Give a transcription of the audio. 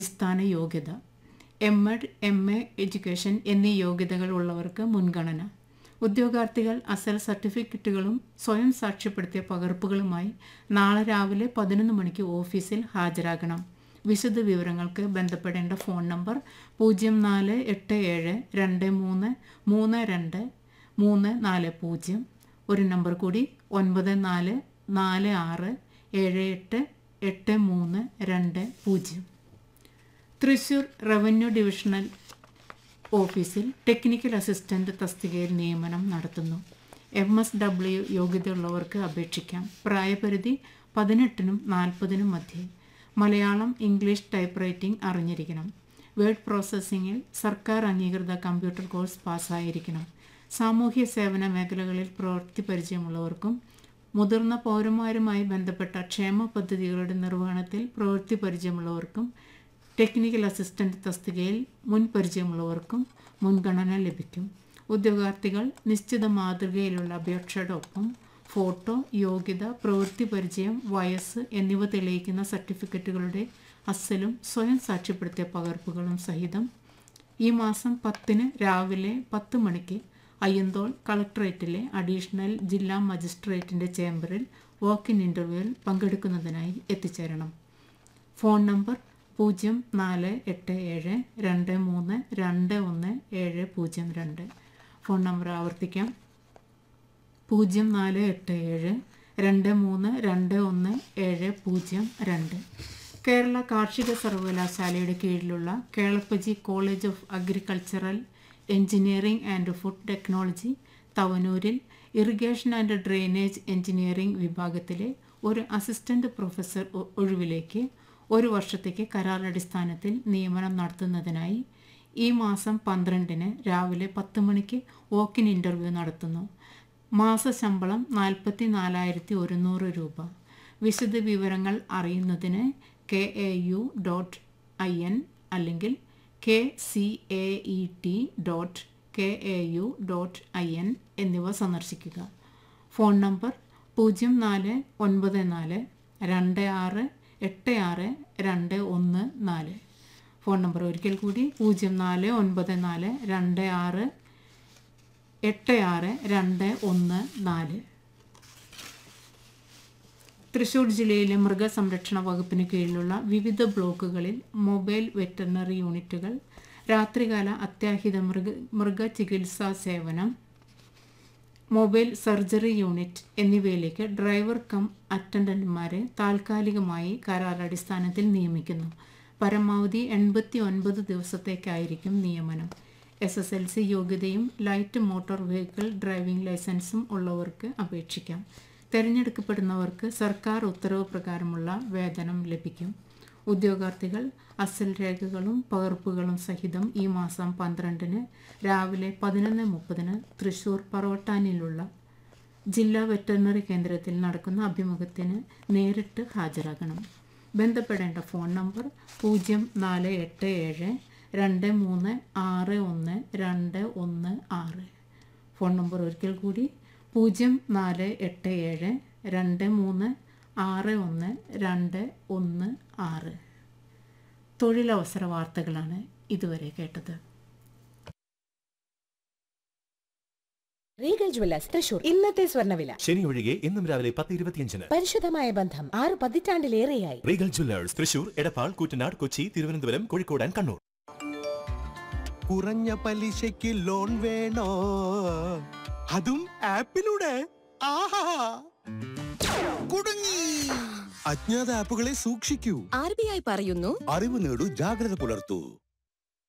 അടിസ്ഥാന യോഗ്യത M Ed M A education എന്നീ യോഗ്യതകൾ ഉള്ളവർക്ക് മുൻഗണന ഉദ്യോഗാർത്ഥികൾ അസൽ സർട്ടിഫിക്കറ്റുകളും സ്വയം സാക്ഷ്യപ്പെടുത്തിയ പകർപ്പുകളുമായി നാളെ രാവിലെ പതിനൊന്ന് മണിക്ക് ഓഫീസിൽ ഹാജരാകണം വിശദ വിവരങ്ങൾക്ക് ബന്ധപ്പെടേണ്ട ഫോൺ നമ്പർ പൂജ്യം നാല് എട്ട് ഏഴ് രണ്ട് മൂന്ന് മൂന്ന് രണ്ട് മൂന്ന് നാല് പൂജ്യം ഒരു നമ്പർ കൂടി ഒൻപത് നാല് നാല് ആറ് ഏഴ് എട്ട് എട്ട് മൂന്ന് രണ്ട് പൂജ്യം തൃശൂർ റവന്യൂ ഡിവിഷണൽ ഓഫീസിൽ ടെക്നിക്കൽ അസിസ്റ്റന്റ് തസ്തികയിൽ നിയമനം നടത്തുന്നു എം എസ് ഡബ്ല്യു യോഗ്യതയുള്ളവർക്ക് അപേക്ഷിക്കാം പ്രായപരിധി പതിനെട്ടിനും നാൽപ്പതിനും മധ്യേ മലയാളം ഇംഗ്ലീഷ് ടൈപ്പ് റൈറ്റിംഗ് അറിഞ്ഞിരിക്കണം വേർഡ് പ്രോസസ്സിങ്ങിൽ സർക്കാർ അംഗീകൃത കമ്പ്യൂട്ടർ കോഴ്സ് പാസ്സായിരിക്കണം സാമൂഹ്യ സേവന മേഖലകളിൽ പ്രവൃത്തി പരിചയമുള്ളവർക്കും മുതിർന്ന പൗരന്മാരുമായി ബന്ധപ്പെട്ട ക്ഷേമ പദ്ധതികളുടെ നിർവഹണത്തിൽ പ്രവൃത്തി പരിചയമുള്ളവർക്കും ടെക്നിക്കൽ അസിസ്റ്റന്റ് തസ്തികയിൽ മുൻ പരിചയമുള്ളവർക്കും മുൻഗണന ലഭിക്കും ഉദ്യോഗാർത്ഥികൾ നിശ്ചിത മാതൃകയിലുള്ള അപേക്ഷയുടെ ഒപ്പം ഫോട്ടോ യോഗ്യത പ്രവൃത്തി പരിചയം വയസ്സ് എന്നിവ തെളിയിക്കുന്ന സർട്ടിഫിക്കറ്റുകളുടെ അസലും സ്വയം സാക്ഷ്യപ്പെടുത്തിയ പകർപ്പുകളും സഹിതം ഈ മാസം പത്തിന് രാവിലെ പത്ത് മണിക്ക് അയ്യന്തോൾ കളക്ടറേറ്റിലെ അഡീഷണൽ ജില്ലാ മജിസ്ട്രേറ്റിൻ്റെ ചേംബറിൽ വാക്ക് ഇൻ ഇൻ്റർവ്യൂവിൽ പങ്കെടുക്കുന്നതിനായി എത്തിച്ചേരണം ഫോൺ നമ്പർ പൂജ്യം നാല് എട്ട് ഏഴ് രണ്ട് മൂന്ന് രണ്ട് ഒന്ന് ഏഴ് പൂജ്യം രണ്ട് ഫോൺ നമ്പർ ആവർത്തിക്കാം പൂജ്യം നാല് എട്ട് ഏഴ് രണ്ട് മൂന്ന് രണ്ട് ഒന്ന് ഏഴ് പൂജ്യം രണ്ട് കേരള കാർഷിക സർവകലാശാലയുടെ കീഴിലുള്ള Kelappaji college of agricultural engineering and food technology തവനൂരിൽ ഇറിഗേഷൻ ആൻഡ് ഡ്രെയിനേജ് എഞ്ചിനീയറിംഗ് വിഭാഗത്തിലെ ഒരു അസിസ്റ്റന്റ് പ്രൊഫസർ ഒ- ഒഴിവിലേക്ക് ഒരു വർഷത്തേക്ക് കരാർ അടിസ്ഥാനത്തിൽ നിയമനം നടത്തുന്നതിനായി ഈ മാസം പന്ത്രണ്ടിന് രാവിലെ പത്ത് മണിക്ക് വോക്കിൻ ഇൻ്റർവ്യൂ നടത്തുന്നു മാസശമ്പളം നാൽപ്പത്തി നാലായിരത്തി ഒരുന്നൂറ് രൂപ വിശദ വിവരങ്ങൾ അറിയുന്നതിന് K A U dot I N അല്ലെങ്കിൽ K C A E T dot K A U dot I N എന്നിവ സന്ദർശിക്കുക ഫോൺ നമ്പർ പൂജ്യം നാല് ഒൻപത് നാല് രണ്ട് ആറ് എട്ട് ആറ് രണ്ട് ഒന്ന് നാല് ഫോൺ നമ്പർ ഒരിക്കൽ കൂടി പൂജ്യം നാല് ഒൻപത് നാല് രണ്ട് ആറ് എട്ട് ആറ് രണ്ട് ഒന്ന് നാല് തൃശൂർ ജില്ലയിലെ മൃഗസംരക്ഷണ വകുപ്പിന് കീഴിലുള്ള വിവിധ ബ്ലോക്കുകളിൽ മൊബൈൽ വെറ്ററിനറി യൂണിറ്റുകൾ രാത്രികാല അത്യാഹിത മൃഗ മൃഗചികിത്സാ സേവനം മൊബൈൽ സർജറി യൂണിറ്റ് എന്നിവയിലേക്ക് ഡ്രൈവർ കം അറ്റൻഡന്റുമാരെ താൽക്കാലികമായി കരാർ അടിസ്ഥാനത്തിൽ നിയമിക്കുന്നു പരമാവധി എൺപത്തി ഒൻപത് ദിവസത്തേക്കായിരിക്കും നിയമനം എസ് എസ് എൽ സി യോഗ്യതയും ലൈറ്റ് മോട്ടോർ വെഹിക്കിൾ ഡ്രൈവിംഗ് ലൈസൻസും ഉള്ളവർക്ക് അപേക്ഷിക്കാം തിരഞ്ഞെടുക്കപ്പെടുന്നവർക്ക് സർക്കാർ ഉത്തരവ് പ്രകാരമുള്ള വേതനം ലഭിക്കും ഉദ്യോഗാർത്ഥികൾ അസൽ രേഖകളും പകർപ്പുകളും സഹിതം ഈ മാസം പന്ത്രണ്ടിന് രാവിലെ പതിനൊന്ന് മുപ്പതിന് തൃശൂർ പറവട്ടാനിലുള്ള ജില്ലാ വെറ്ററിനറി കേന്ദ്രത്തിൽ നടക്കുന്ന അഭിമുഖത്തിന് നേരിട്ട് ഹാജരാകണം ബന്ധപ്പെടേണ്ട ഫോൺ നമ്പർ പൂജ്യം നാല് എട്ട് ഏഴ് രണ്ട് മൂന്ന് ആറ് ഒന്ന് രണ്ട് ഒന്ന് ആറ് ഫോൺ നമ്പർ ഒരിക്കൽ കൂടി പൂജ്യം നാല് എട്ട് ഏഴ് രണ്ട് മൂന്ന് ആറ് ഒന്ന് രണ്ട് ഒന്ന് ആറ് തൊഴിലവസര വാർത്തകളാണ് ഇതുവരെ കേട്ടത് റീഗൽ ജ്വല്ലേഴ്സ് തൃശൂർ ഇന്നത്തെ സ്വർണ്ണവില ശനി ഒഴികെ ഇന്നും രാവിലെ പത്ത് ഇരുപത്തിയഞ്ചിന് പരിശുദ്ധമായ ബന്ധം ആറ് പതിറ്റാണ്ടിലേറെയായി Regal jewellers Thrissur Edappal Koottanad Kochi Thiruvananthapuram Kozhikode and Kannur കുറഞ്ഞ പലിശയ്ക്ക് ലോൺ വേണോ അതും ആപ്പിലൂടെ ആഹാ കുടുങ്ങി അജ്ഞാത ആപ്പുകളെ സൂക്ഷിക്കൂ ആർ ബി ഐ പറയുന്നു അറിവ് നേടൂ ജാഗ്രത പുലർത്തൂ